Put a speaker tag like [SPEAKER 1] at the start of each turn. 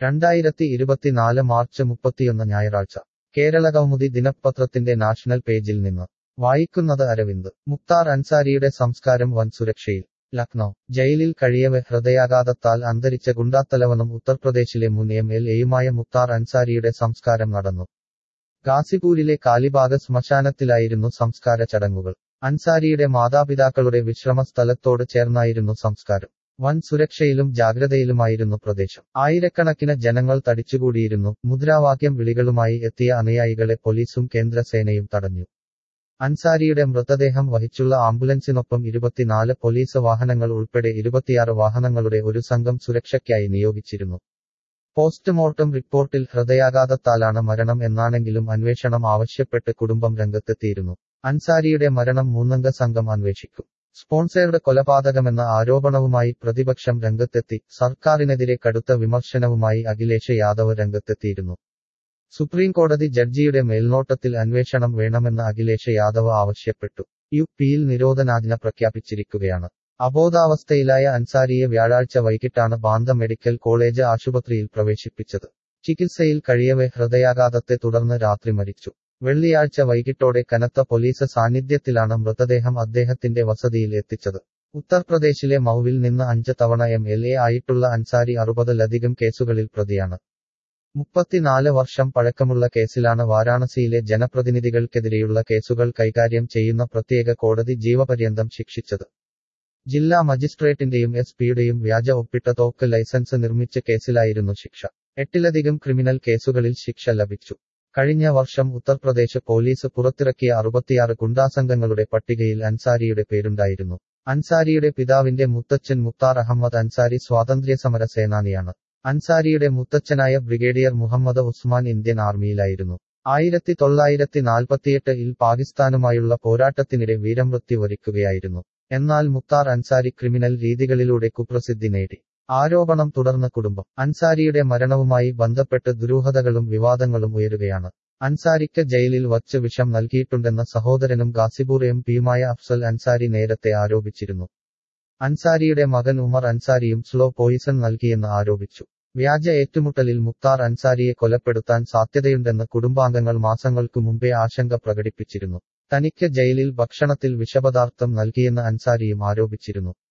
[SPEAKER 1] രണ്ടായിരത്തി ഇരുപത്തിനാല് മാർച്ച് മുപ്പത്തിയൊന്ന് ഞായറാഴ്ച കേരള കൗമുദി ദിനപത്രത്തിന്റെ നാഷണൽ പേജിൽ നിന്ന് വായിക്കുന്നത് അരവിന്ദ് മുക്താർ അൻസാരിയുടെ സംസ്കാരം വൻ സുരക്ഷയിൽ ലക്നൗ ജയിലിൽ കഴിയവെ ഹൃദയാഘാതത്താൽ അന്തരിച്ച ഗുണ്ടാത്തലവനും ഉത്തർപ്രദേശിലെ മുൻ എം എൽ എയുമായ മുക്താർ അൻസാരിയുടെ സംസ്കാരം നടന്നു ഗാസിപൂരിലെ കാലിബാഗ് ശ്മശാനത്തിലായിരുന്നു സംസ്കാര ചടങ്ങുകൾ അൻസാരിയുടെ മാതാപിതാക്കളുടെ വിശ്രമ സ്ഥലത്തോട് ചേർന്നായിരുന്നു സംസ്കാരം വൻ സുരക്ഷയിലും ജാഗ്രതയിലുമായിരുന്നു പ്രദേശം ആയിരക്കണക്കിന് ജനങ്ങൾ തടിച്ചുകൂടിയിരുന്നു മുദ്രാവാക്യം വിളികളുമായി എത്തിയ അനുയായികളെ പോലീസും കേന്ദ്രസേനയും തടഞ്ഞു അൻസാരിയുടെ മൃതദേഹം വഹിച്ചുള്ള ആംബുലൻസിനൊപ്പം ഇരുപത്തിനാല് പോലീസ് വാഹനങ്ങൾ ഉൾപ്പെടെ ഇരുപത്തിയാറ് വാഹനങ്ങളുടെ ഒരു സംഘം സുരക്ഷയ്ക്കായി നിയോഗിച്ചിരുന്നു പോസ്റ്റ്മോർട്ടം റിപ്പോർട്ടിൽ ഹൃദയാഘാതത്താലാണ് മരണം എന്നാണെങ്കിലും അന്വേഷണം ആവശ്യപ്പെട്ട് കുടുംബം രംഗത്തെത്തിയിരുന്നു അൻസാരിയുടെ മരണം മൂന്നംഗ സംഘം അന്വേഷിക്കും സ്പോൺസേർഡ് കൊലപാതകമെന്ന ആരോപണവുമായി പ്രതിപക്ഷം രംഗത്തെത്തി സർക്കാരിനെതിരെ കടുത്ത വിമർശനവുമായി അഖിലേഷ് യാദവ് രംഗത്തെത്തിയിരുന്നു സുപ്രീം കോടതി ജഡ്ജിയുടെ മേൽനോട്ടത്തിൽ അന്വേഷണം വേണമെന്ന് അഖിലേഷ് യാദവ് ആവശ്യപ്പെട്ടു യു പിയിൽ നിരോധനാജ്ഞ പ്രഖ്യാപിച്ചിരിക്കുകയാണ് അബോധാവസ്ഥയിലായ അൻസാരിയെ വ്യാഴാഴ്ച വൈകിട്ടാണ് ബാന്ത മെഡിക്കൽ കോളേജ് ആശുപത്രിയിൽ പ്രവേശിപ്പിച്ചത് ചികിത്സയിൽ കഴിയവെ ഹൃദയാഘാതത്തെ തുടർന്ന് രാത്രി മരിച്ചു വെള്ളിയാഴ്ച വൈകിട്ടോടെ കനത്ത പോലീസ് സാന്നിധ്യത്തിലാണ് മൃതദേഹം അദ്ദേഹത്തിന്റെ വസതിയിൽ എത്തിച്ചത് ഉത്തർപ്രദേശിലെ മൌവിൽ നിന്ന് അഞ്ച് തവണ എം എൽ എ ആയിട്ടുള്ള അൻസാരി അറുപതിലധികം കേസുകളിൽ പ്രതിയാണ് മുപ്പത്തിനാല് വർഷം പഴക്കമുള്ള കേസിലാണ് വാരാണസിയിലെ ജനപ്രതിനിധികൾക്കെതിരെയുള്ള കേസുകൾ കൈകാര്യം ചെയ്യുന്ന പ്രത്യേക കോടതി ജീവപര്യന്തം ശിക്ഷിച്ചത് ജില്ലാ മജിസ്ട്രേറ്റിന്റെയും എസ് പിയുടെയും വ്യാജ ഒപ്പിട്ട തോക്ക് ലൈസൻസ് നിർമ്മിച്ച കേസിലായിരുന്നു ശിക്ഷ എട്ടിലധികം ക്രിമിനൽ കേസുകളിൽ ശിക്ഷ ലഭിച്ചു കഴിഞ്ഞ വർഷം ഉത്തർപ്രദേശ് പോലീസ് പുറത്തിറക്കിയ അറുപത്തിയാറ് ഗുണ്ടാസംഘങ്ങളുടെ പട്ടികയിൽ അൻസാരിയുടെ പേരുണ്ടായിരുന്നു അൻസാരിയുടെ പിതാവിന്റെ മുത്തച്ഛൻ മുക്താർ അഹമ്മദ് അൻസാരി സ്വാതന്ത്ര്യസമര സേനാനിയാണ് അൻസാരിയുടെ മുത്തച്ഛനായ ബ്രിഗേഡിയർ മുഹമ്മദ് ഉസ്മാൻ ഇന്ത്യൻ ആർമിയിലായിരുന്നു ആയിരത്തി തൊള്ളായിരത്തി നാൽപ്പത്തിയെട്ട് ഇൽ പാകിസ്ഥാനുമായുള്ള പോരാട്ടത്തിനിടെ വീരമൃത്യു വരിക്കുകയായിരുന്നു എന്നാൽ മുക്താർ അൻസാരി ക്രിമിനൽ രീതികളിലൂടെ കുപ്രസിദ്ധി നേടി ആരോപണം തുടർന്ന കുടുംബം അൻസാരിയുടെ മരണവുമായി ബന്ധപ്പെട്ട് ദുരൂഹതകളും വിവാദങ്ങളും ഉയരുകയാണ് അൻസാരിക്ക് ജയിലിൽ വച്ച് വിഷം നൽകിയിട്ടുണ്ടെന്ന സഹോദരനും ഗാസിബൂർ എം പിയുമായ അഫ്സൽ അൻസാരി നേരത്തെ ആരോപിച്ചിരുന്നു അൻസാരിയുടെ മകൻ ഉമർ അൻസാരിയും സ്ലോ പോയിസൺ നൽകിയെന്ന് ആരോപിച്ചു വ്യാജ ഏറ്റുമുട്ടലിൽ മുക്താർ അൻസാരിയെ കൊലപ്പെടുത്താൻ സാധ്യതയുണ്ടെന്ന് കുടുംബാംഗങ്ങൾ മാസങ്ങൾക്കു മുമ്പേ ആശങ്ക പ്രകടിപ്പിച്ചിരുന്നു തനിക്ക് ജയിലിൽ ഭക്ഷണത്തിൽ വിഷപദാർത്ഥം നൽകിയെന്ന് അൻസാരിയും ആരോപിച്ചിരുന്നു